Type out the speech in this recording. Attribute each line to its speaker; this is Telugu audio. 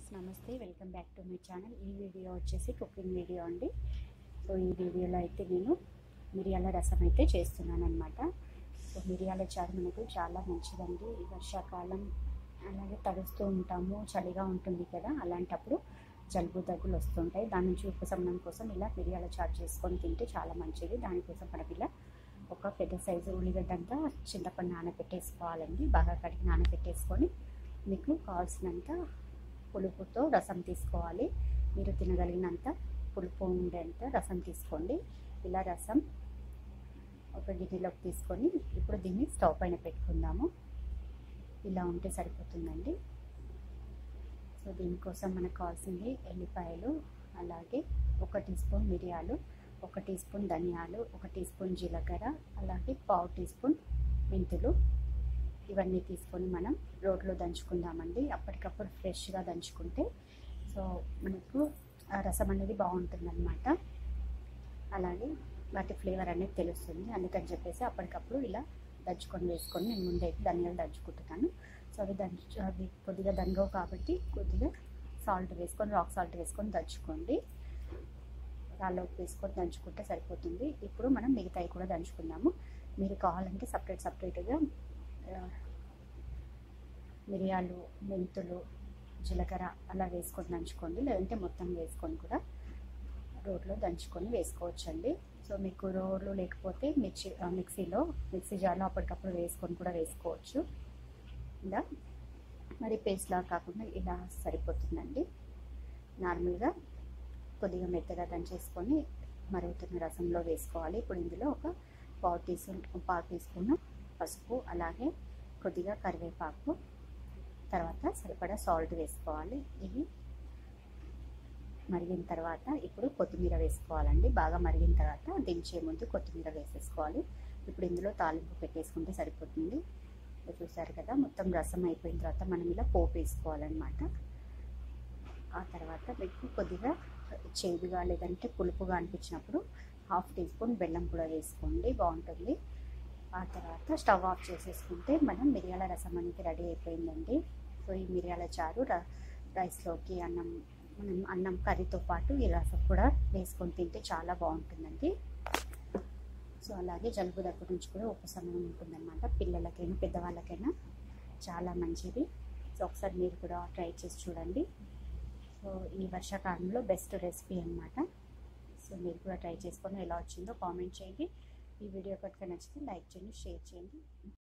Speaker 1: నమస్తే welcome back to my channel ఈ వీడియో వచ్చేసి కుకింగ్ వీడియో అండి సో ఈ వీడియోలో అయితే నేను మిరియాల రసం అయితే చేస్తున్నాను అనమాట సో మిరియాల చారు మనకు చాలా మంచిదండి ఈ వర్షాకాలం అలాగే తడుస్తూ ఉంటాము చలిగా ఉంటుంది కదా అలాంటప్పుడు జలుబు దగ్గులు వస్తుంటాయి దాని నుంచి ఉపశమనం కోసం ఇలా మిరియాల చారు చేసుకొని తింటే చాలా మంచిది దానికోసం మనం ఇలా ఒక పెద్ద సైజు ఉల్లిగడ్డ అంతా చింతపండు నానబెట్టేసుకోవాలండి బాగా కడిగి నానబెట్టేసుకొని మీకు కావాల్సినంత పులుపుతో రసం తీసుకోవాలి మీరు తినగలిగినంత పులుపు ఉండేంత రసం తీసుకోండి ఇలా రసం ఒక గిన్నెలోకి తీసుకొని ఇప్పుడు దీన్ని స్టవ్ పైన పెట్టుకుందాము ఇలా ఉంటే సరిపోతుందండి సో దీనికోసం మనకు కావాల్సింది ఎల్లిపాయలు అలాగే ఒక టీ స్పూన్ మిరియాలు ఒక టీ స్పూన్ ధనియాలు ఒక టీ స్పూన్ జీలకర్ర అలాగే పావు టీ స్పూన్ మెంతులు ఇవన్నీ తీసుకొని మనం రోట్లో దంచుకుందామండి అప్పటికప్పుడు ఫ్రెష్గా దంచుకుంటే సో మనకు ఆ రసం అనేది బాగుంటుందన్నమాట అలాగే వాటి ఫ్లేవర్ అనేది తెలుస్తుంది అందుకని చెప్పేసి అప్పటికప్పుడు ఇలా దంచుకొని వేసుకొని నేను ముందైతే ధనియాలు దంచుకుంటున్నాను సో అవి దంచు అవి కొద్దిగా దంగవు కాబట్టి కొద్దిగా సాల్ట్ వేసుకొని రాక్ సాల్ట్ వేసుకొని దంచుకోండి రాళ్ళలోకి వేసుకొని దంచుకుంటే సరిపోతుంది ఇప్పుడు మనం మిగతాయి కూడా దంచుకుందాము మీరు కావాలంటే సపరేట్ సపరేట్గా మిరియాలు మెంతులు జీలకర్ర అలా వేసుకొని దంచుకోండి లేదంటే మొత్తం వేసుకొని కూడా రోట్లో దంచుకొని వేసుకోవచ్చండి సో మీకు రోలు లేకపోతే మిర్చి మిక్సీలో మిక్సీ జార్లో అప్పటికప్పుడు వేసుకొని కూడా వేసుకోవచ్చు ఇలా మరి పేస్ట్లా కాకుండా ఇలా సరిపోతుందండి నార్మల్గా కొద్దిగా మెత్తగా దంచేసుకొని మరుగుతున్న రసంలో వేసుకోవాలి ఇప్పుడు ఇందులో ఒక పావు టీ స్పూన్ పావు టీ స్పూన్ పసుపు అలాగే కొద్దిగా కరివేపాకు తర్వాత సరిపడా సాల్ట్ వేసుకోవాలి ఇవి మరిగిన తర్వాత ఇప్పుడు కొత్తిమీర వేసుకోవాలండి బాగా మరిగిన తర్వాత దించే ముందు కొత్తిమీర వేసేసుకోవాలి ఇప్పుడు ఇందులో తాలింపు పెట్టేసుకుంటే సరిపోతుంది చూసారు కదా మొత్తం రసం అయిపోయిన తర్వాత మనం ఇలా పోపు వేసుకోవాలన్నమాట ఆ తర్వాత మీకు కొద్దిగా చేదుగా లేదంటే పులుపుగా అనిపించినప్పుడు హాఫ్ టీ స్పూన్ బెల్లం కూడా వేసుకోండి బాగుంటుంది ఆ తర్వాత స్టవ్ ఆఫ్ చేసేసుకుంటే మనం మిరియాల రసం అనేది రెడీ అయిపోయిందండి సో ఈ మిరియాల చారు రైస్లోకి అన్నం మనం అన్నం కర్రీతో పాటు ఈ రసం కూడా వేసుకొని తింటే చాలా బాగుంటుందండి సో అలాగే జలుబు దగ్గర నుంచి కూడా ఉపశమనం ఉంటుందన్నమాట పిల్లలకైనా పెద్దవాళ్ళకైనా చాలా మంచిది సో ఒకసారి మీరు కూడా ట్రై చేసి చూడండి సో ఈ వర్షాకాలంలో బెస్ట్ రెసిపీ అనమాట సో మీరు కూడా ట్రై చేసుకొని ఎలా వచ్చిందో కామెంట్ చేయండి ఈ వీడియో కనుక నచ్చితే లైక్ చేయండి షేర్ చేయండి